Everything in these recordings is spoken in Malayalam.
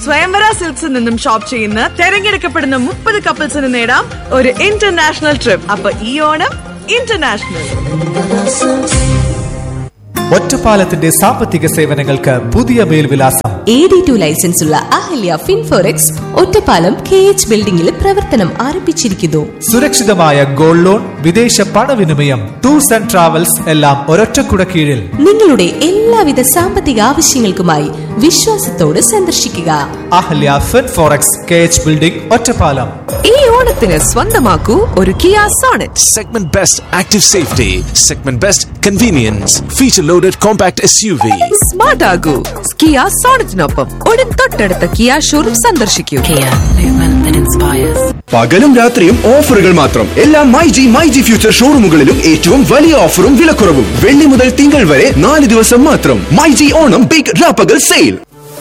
സ്വയംവര സിൽക്സിൽ നിന്നും ഷോപ്പ് ചെയ്യുന്ന തെരഞ്ഞെടുക്കപ്പെടുന്ന മുപ്പത് കപ്പിൾസിന് നേടാം ഒരു ഇന്റർനാഷണൽ ട്രിപ്പ് അപ്പൊ ഈ ഓണം ഇന്റർനാഷണൽ ഒറ്റപ്പാലത്തിന്റെ സാമ്പത്തിക സേവനങ്ങൾക്ക് പുതിയ മേൽവിലാസം എ ഡി ടു ലൈസൻസ് ഉള്ള Ahalya Finforex Ottapalam K H ബിൽഡിംഗിൽ പ്രവർത്തനം ആരംഭിച്ചിരിക്കുന്നു സുരക്ഷിതമായ ഗോൾഡ് ലോൺ വിദേശ പണവിനിമയം ടൂർസ് ആൻഡ് ട്രാവൽസ് എല്ലാം ഒരൊറ്റക്കുട കീഴിൽ നിങ്ങളുടെ എല്ലാവിധ സാമ്പത്തിക ആവശ്യങ്ങൾക്കുമായി വിശ്വാസത്തോട് സന്ദർശിക്കുക Ahalya fin forex K H building Ottapalam ഈ ഓണത്തിന് സ്വന്തമാക്കൂ ഒരു Kia Sonet Segment Best Active Safety, Segment Best Convenience, Feature Loaded Compact SUV. Smart ആകൂ കിയ സോണറ്റിനൊപ്പം ഉടൻ തൊട്ടടുത്ത കിയ ഷോറൂം സന്ദർശിക്കൂ പകലും രാത്രിയും ഓഫറുകൾ മാത്രം എല്ലാ my G my G future ഷോറൂമുകളിലും ഏറ്റവും വലിയ ഓഫറും വിലക്കുറവും വെള്ളി മുതൽ തിങ്കൾ വരെ നാല് ദിവസം മാത്രം മൈ ജി ഓണം ബിഗ് രാപ്പകൽ സെയിൽ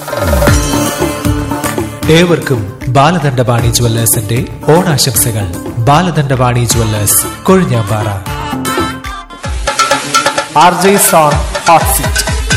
ഏവർക്കും ബാലദണ്ഡപാണി ജുവല്ലേഴ്സിന്റെ ഓണാശംസകൾ Baladandapani jewellers Kozhinjampara R J zone hot seat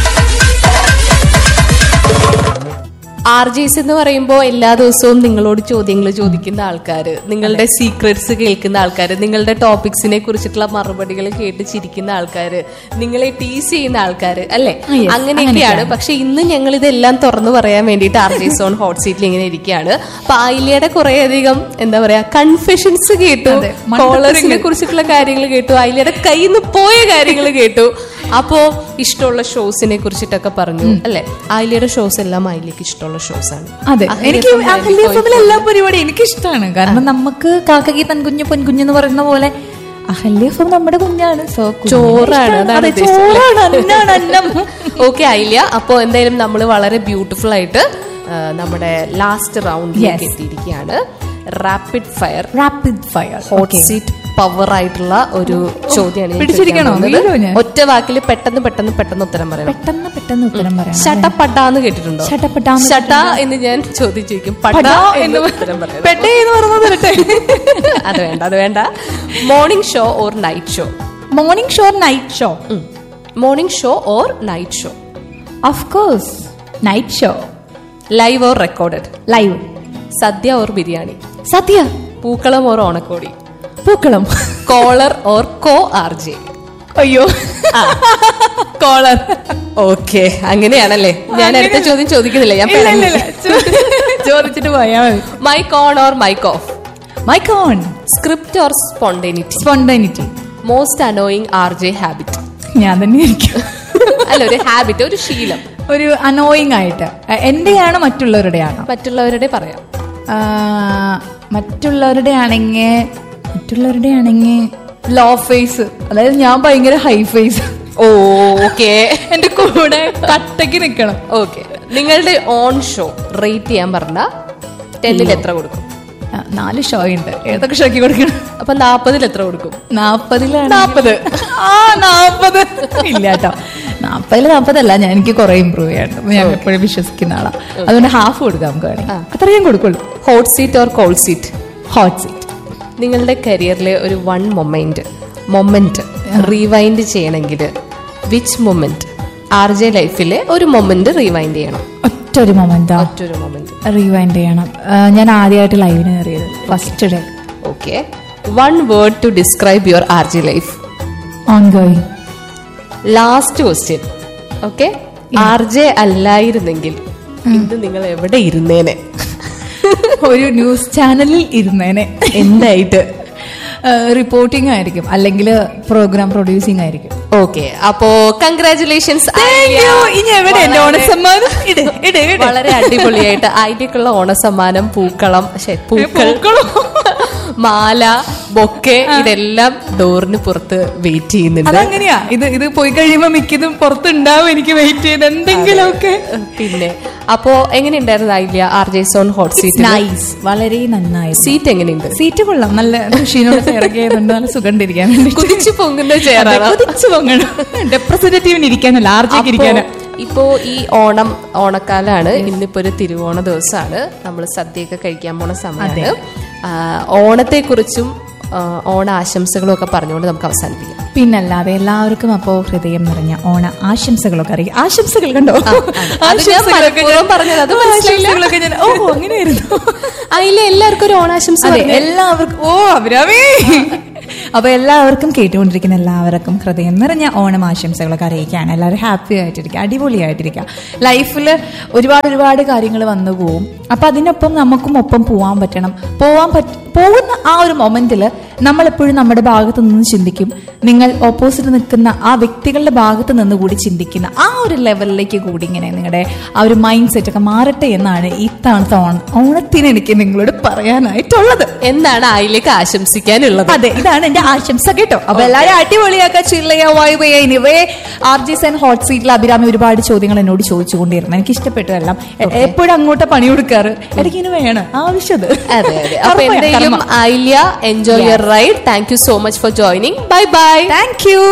R J's എന്ന് പറയുമ്പോൾ എല്ലാ ദിവസവും നിങ്ങളോട് ചോദ്യങ്ങൾ ചോദിക്കുന്ന ആൾക്കാർ നിങ്ങളുടെ സീക്രട്സ് കേൾക്കുന്ന ആൾക്കാർ നിങ്ങളുടെ ടോപ്പിക്സിനെ കുറിച്ചിട്ടുള്ള മറുപടികൾ കേട്ട് ചിരിക്കുന്ന ആൾക്കാർ നിങ്ങളെ ടീസ് ചെയ്യുന്ന ആൾക്കാർ അല്ലെ അങ്ങനെയൊക്കെയാണ് പക്ഷെ ഇന്ന് ഞങ്ങൾ ഇതെല്ലാം തുറന്നു പറയാൻ വേണ്ടിയിട്ട് ആർ ജെ സോൺ ഹോട്ട് സീറ്റിൽ ഇങ്ങനെ ഇരിക്കുകയാണ് അപ്പൊ ആയില്ലയുടെ കുറെ അധികം എന്താ പറയാ കൺഫെഷൻസ് കേട്ടു കോളേഴ്സിനെ കുറിച്ചിട്ടുള്ള കാര്യങ്ങൾ കേട്ടു ആയില്ലയുടെ കയ്യിൽ നിന്ന് പോയ കാര്യങ്ങൾ കേട്ടു അപ്പോ ഇഷ്ടമുള്ള ഷോസിനെ കുറിച്ചിട്ടൊക്കെ പറഞ്ഞു അല്ലെ ആയില്ലയുടെ ഷോസ് എല്ലാം ആയില്ലേക്ക് ഇഷ്ടമുള്ള ഷോസ് ആണ് അതെ അഹല്യ എനിക്ക് FM ൽ അഹല്യ എഫിലെ എല്ലാ പരിപാടിയും എനിക്കിഷ്ടമാണ് കാരണം നമുക്ക് കാക്കകി തൻകുഞ്ഞ് പൊൻകുഞ്ഞ് എന്ന് പറയുന്ന പോലെ അഹല്യ എഫ് നമ്മുടെ കുഞ്ഞാണ് സോ ചോറാണ് അതാണ് അതെ ഉദ്ദേശിച്ചത്. ചോറാണ് അന്നാണ് അന്നം ഓക്കെ ആയില്ല അപ്പോ എന്തായാലും നമ്മൾ വളരെ ബ്യൂട്ടിഫുൾ ആയിട്ട് ആ, നമ്മുടെ ലാസ്റ്റ് റൗണ്ടിലേക്ക് Yes. എത്തിയിരിക്കുകയാണ് rapid fire rapid fire hot seat power ആയിട്ടുള്ള ഒരു ചോദ്യമാണ് ഞാൻ പിടിച്ചിരിക്കണോ? ചോദിക്കാൻ പോകുന്നത്. വീഴോ ഞാൻ? ഒറ്റ വാക്കിൽ പെട്ടെന്ന് പെട്ടെന്ന് പെട്ടെന്ന് ഉത്തരം പറയണം പെട്ടെന്ന് പെട്ടെന്ന് ഉത്തരം പറയാം ഷട്ടപ്പട്ടാന്ന് കേട്ടിട്ടുണ്ടോ ഷട്ടപ്പട്ടാന്ന് ഷട്ട എന്ന് ഞാൻ ചോദ്യം ചോദിക്കും പട്ട പടാ എന്ന് എന്ന് ഉത്തരം പറയണം പെട്ടേ എന്ന് പറഞ്ഞത് ഇരട്ടെ. അത് വേണ്ട അത് വേണ്ട morning show or night show morning show night show morning show or night show of course night show live or recorded live sadya or biryani sadya pookalam or onakkodi pookalam caller or co R J അയ്യോ കോളർ ഓക്കെ അങ്ങനെയാണല്ലേ ഞാൻ അടുത്ത ചോദ്യം ചോദിക്കുന്നില്ല ഞാൻ ഇല്ല, ഇല്ല, ഇല്ല. ചോദിച്ചിട്ട് പോയാ മതി mic on or mic off mic on script or spontaneity spontaneity most annoying R J habit ഞാൻ തന്നെ ഇരിക്കും അല്ല ഒരു ഹാബിറ്റ് ഒരു ശീലം ഒരു അനോയിങ് ആയിട്ട് അഹ് എന്റെയാണോ മറ്റുള്ളവരുടെയാണോ മറ്റുള്ളവരുടെ പറയാം ആ, മറ്റുള്ളവരുടെ ആണെങ്കിൽ മറ്റുള്ളവരുടെ ആണെങ്കിൽ ലോ ഫേസ് അതായത് ഞാൻ ഭയങ്കര ഹൈ ഫേസ് ഓ ഓക്കെ എന്റെ കൂടെ കട്ടയ്ക്ക് നിൽക്കണം ഓക്കെ നിങ്ങളുടെ ഓൺ ഷോ റേറ്റ് ചെയ്യാൻ പറഞ്ഞ ടെന്നിൽ എത്ര കൊടുക്കും ആ, നാല് ഷോ ഉണ്ട് ഏതൊക്കെ ഷോയ്ക്ക് കൊടുക്കണം അപ്പൊ നാപ്പതിൽ എത്ര കൊടുക്കും നാപ്പതിലാണ് നാപ്പത്. ആ നാപ്പത് ഇല്ല കേട്ടോ നാപ്പതില് നാപ്പതല്ല ഞാൻ എനിക്ക് കുറെ ഇമ്പ്രൂവ് ചെയ്യണം ഞാൻ എപ്പോഴും വിശ്വസിക്കുന്ന ആളാ അതുകൊണ്ട് ഹാഫ് കൊടുക്കാം നമുക്ക് വേണമെങ്കിൽ അത്ര ഞാൻ കൊടുക്കുള്ളൂ hot seat or cold seat hot seat നിങ്ങളുടെ കരിയറിലെ ഒരു വൺ മൊമെന്റ് മൊമെന്റ് റീവൈൻഡ് ചെയ്യണമെങ്കിൽ വിച്ച് മൊമെന്റ് ആർ ജെ ലൈഫിലെ ഒരു മൊമെന്റ് റീവൈൻഡ് ചെയ്യണം ഒറ്റ ഒരു മൊമെന്റാ മറ്റൊരു മൊമെന്റ് റീവൈൻഡ് ചെയ്യണം ആ, ഞാൻ ആദ്യമായിട്ട് ലൈവിന് കയറിയത് first day okay one word to describe your R J life on going last question okay R J അല്ലായിരുന്നെങ്കിൽ ഇന്ന് നിങ്ങൾ എവിടെ ഇരുന്നേനെ ഒരു ന്യൂസ് ചാനലിൽ ഇരുന്നേനെ എന്തായിട്ട് റിപ്പോർട്ടിംഗ് ആയിരിക്കും അല്ലെങ്കിൽ പ്രോഗ്രാം പ്രൊഡ്യൂസിംഗ് ആയിരിക്കും ഓക്കെ അപ്പോ കൺഗ്രാചുലേഷൻസ് ഇനി എവിടെ എന്റെ ഓണസമ്മാനം ഇട് ഇട് ഇട് വളരെ അടിപൊളിയായിട്ട് ആയിട്ടേക്കുള്ള ഓണസമ്മാനം പൂക്കളം ശ്ശെ, പൂക്കൾ മാല ബൊക്കെ ഇതെല്ലാം ഡോറിന് പുറത്ത് വെയിറ്റ് ചെയ്യുന്നുണ്ട് അതങ്ങനെയാ ഇത് ഇത് പോയി കഴിയുമ്പോ മിക്കതും പുറത്തുണ്ടാവും എനിക്ക് വെയിറ്റ് ചെയ്ത് എന്തെങ്കിലുമൊക്കെ പിന്നെ അപ്പോ എങ്ങനെയുണ്ടായിരുന്നു ആയില്ല R J zone hot seat nice വളരെ നന്നായി സീറ്റ് എങ്ങനെയുണ്ട് സീറ്റ് കൊള്ളാം നല്ല ഖുഷീനോട് ഇറങ്ങിയതുണ്ട് നല്ല സുഖണ്ടിരിക്കാൻ കുതിച്ചു പൊങ്ങുന്ന ചെയറാണ് കുതിച്ചു പോകണം റെപ്രസെന്റേറ്റീവിന് ഇരിക്കാനല്ല ആർജേക്ക് ഇരിക്കാനാ ഇപ്പോ ഈ ഓണം ഓണക്കാലാണ് ഇന്നിപ്പോ ഒരു തിരുവോണ ദിവസമാണ് നമ്മൾ സദ്യയൊക്കെ കഴിക്കാൻ പോണ സമയമാണ് ഓണത്തെ കുറിച്ചും ആ, ഓണ ആശംസകളും ഒക്കെ പറഞ്ഞുകൊണ്ട് നമുക്ക് അവസാനിപ്പിക്കാം പിന്നല്ലാതെ എല്ലാവർക്കും അപ്പോ ഹൃദയം നിറഞ്ഞ ഓണ ആശംസകളൊക്കെ അറിയാം ആശംസകൾ കണ്ടോ അത് ഞാൻ ആശംസകളൊക്കെ ഞാൻ- മനഃപൂർവ്വം പറഞ്ഞത്, അത് മനസ്സിലായില്ല. ആശംസകളൊക്കെ ഞാൻ ഓ അങ്ങനെയായിരുന്നു അതിലെ എല്ലാവർക്കും ഒരു ഓണാശംസ അതെ പറഞ്ഞേ. എല്ലാവർക്കും ഓ അഭിരാമേ അപ്പൊ എല്ലാവർക്കും കേട്ടുകൊണ്ടിരിക്കുന്ന എല്ലാവർക്കും ഹൃദയം നിറഞ്ഞ ഓണം ആശംസകളൊക്കെ അറിയിക്കുകയാണ് എല്ലാവരും ഹാപ്പി ആയിട്ടിരിക്കുക അടിപൊളിയായിട്ടിരിക്കുക ലൈഫിൽ ഒരുപാട് ഒരുപാട് കാര്യങ്ങൾ വന്നു പോവും അപ്പൊ അതിനൊപ്പം നമുക്കും ഒപ്പം പോവാൻ പറ്റണം പോവാൻ പറ്റ പോകുന്ന ആ ഒരു മൊമെന്റിൽ നമ്മൾ എപ്പോഴും നമ്മുടെ ഭാഗത്ത് നിന്ന് ചിന്തിക്കും നിങ്ങൾ ഓപ്പോസിറ്റ് നിൽക്കുന്ന ആ വ്യക്തികളുടെ ഭാഗത്ത് നിന്ന് കൂടി ചിന്തിക്കുന്ന ആ ഒരു ലെവലിലേക്ക് കൂടി ഇങ്ങനെ നിങ്ങളുടെ ആ ഒരു മൈൻഡ് സെറ്റ് ഒക്കെ മാറട്ടെ എന്നാണ് ഈ തവണത്തെ ഓണം ഓണത്തിന് എനിക്ക് നിങ്ങളോട് പറയാനായിട്ടുള്ളത് എന്താണ് ആയിലേക്ക് ആശംസിക്കാനുള്ളത് അതെ ഇതാണ് എന്റെ ആശംസ കേട്ടോ അപ്പൊ എല്ലാരും അടിപൊളിയാക്ക ചില്ലയ vibe anyway R J zone hot സീറ്റിൽ അഭിരാമി ഒരുപാട് ചോദ്യങ്ങൾ എന്നോട് ചോദിച്ചുകൊണ്ടിരുന്നു എനിക്ക് ഇഷ്ടപ്പെട്ടു എല്ലാം എ- എപ്പോഴും അങ്ങോട്ട് പണി കൊടുക്കാറ് ഇടയ്ക്ക് ഇനി വേണം ആവശ്യം അതെ അതെ അപ്പൊ എന്തായാലും Ayilya enjoy your ride thank you so much for joining bye bye thank U